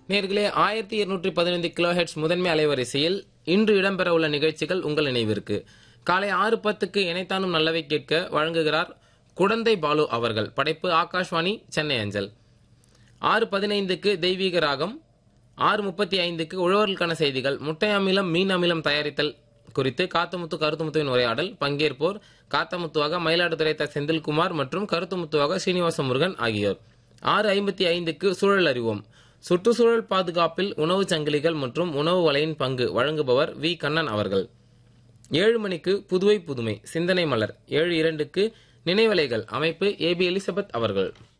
நேர்களே ஆயிரத்தி இருநூற்றி பதினைந்து கிலோ ஹெட்ஸ் முதன்மை அலைவரிசையில் இன்று இடம்பெற உள்ள நிகழ்ச்சிகள் உங்கள் நினைவிற்கு காலை ஆறு பத்துக்கு இணைத்தானும் நல்லவை கேட்க வழங்குகிறார் குடந்தை பாலு அவர்கள் படைப்பு ஆகாஷ்வாணி சென்னை அஞ்சல் ஆறு பதினைந்துக்கு தெய்வீக ராகம் ஆறு முப்பத்தி ஐந்துக்கு உழவர்களுக்கான செய்திகள் முட்டை அமிலம் மீன் அமிலம் தயாரித்தல் குறித்து காத்தமுத்து கருத்துமுத்துவின் உரையாடல் பங்கேற்போர் காத்தமுத்துவாக மயிலாடுதுறை த செந்தில்குமார் மற்றும் கருத்துமுத்துவாக சீனிவாச முருகன் ஆகியோர் ஆறு ஐம்பத்தி ஐந்துக்கு சூழல் அறிவோம் சுற்றுச்சூழல் பாதுகாப்பில் உணவு சங்கிலிகள் மற்றும் உணவு வலையின் பங்கு வழங்குபவர் வி கண்ணன் அவர்கள் ஏழு மணிக்கு புதுவை புதுமை சிந்தனை மலர் ஏழு இரண்டுக்கு நினைவலைகள் அமைப்பு ஏபி எலிசபெத் அவர்கள்